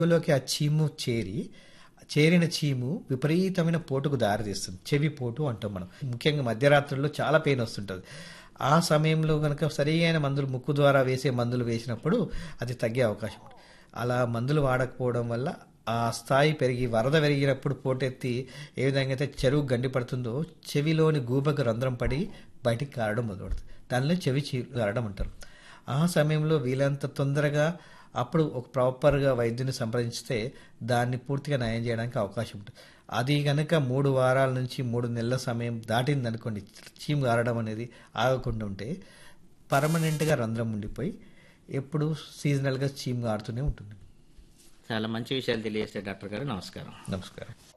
లోకి ఆ చీము చేరి చేరిన చీము విపరీతమైన పోటుకు దారితీస్తుంది చెవి పోటు అంటాం మనం ముఖ్యంగా మధ్యరాత్రుల్లో చాలా పెయిన్ వస్తుంటుంది ఆ సమయంలో కనుక సరైన మందులు ముక్కు ద్వారా వేసే మందులు వేసినప్పుడు అది తగ్గే అవకాశం ఉంది అలా మందులు వాడకపోవడం వల్ల ఆ స్థాయి పెరిగి వరద పెరిగినప్పుడు పోటెత్తి ఏ విధంగా అయితే చెరువు గండి పడుతుందో చెవిలోని గూబకు రంధ్రం పడి బయటికి కారడం మొదలవుతుంది దానిలో చెవి చీ కారడం అంటారు ఆ సమయంలో వీలంత తొందరగా అప్పుడు ఒక ప్రాపర్గా వైద్యుని సంప్రదించితే దాన్ని పూర్తిగా నయం చేయడానికి అవకాశం ఉంటుంది అది కనుక మూడు వారాల నుంచి మూడు నెలల సమయం దాటింది అనుకోండి చీము గారడం అనేది ఆగకుండా ఉంటే పర్మనెంట్గా రంధ్రం ఉండిపోయి ఎప్పుడు సీజనల్గా చీము గారుతూనే ఉంటుంది చాలా మంచి విషయాలు తెలియజేస్తే డాక్టర్ గారు నమస్కారం నమస్కారం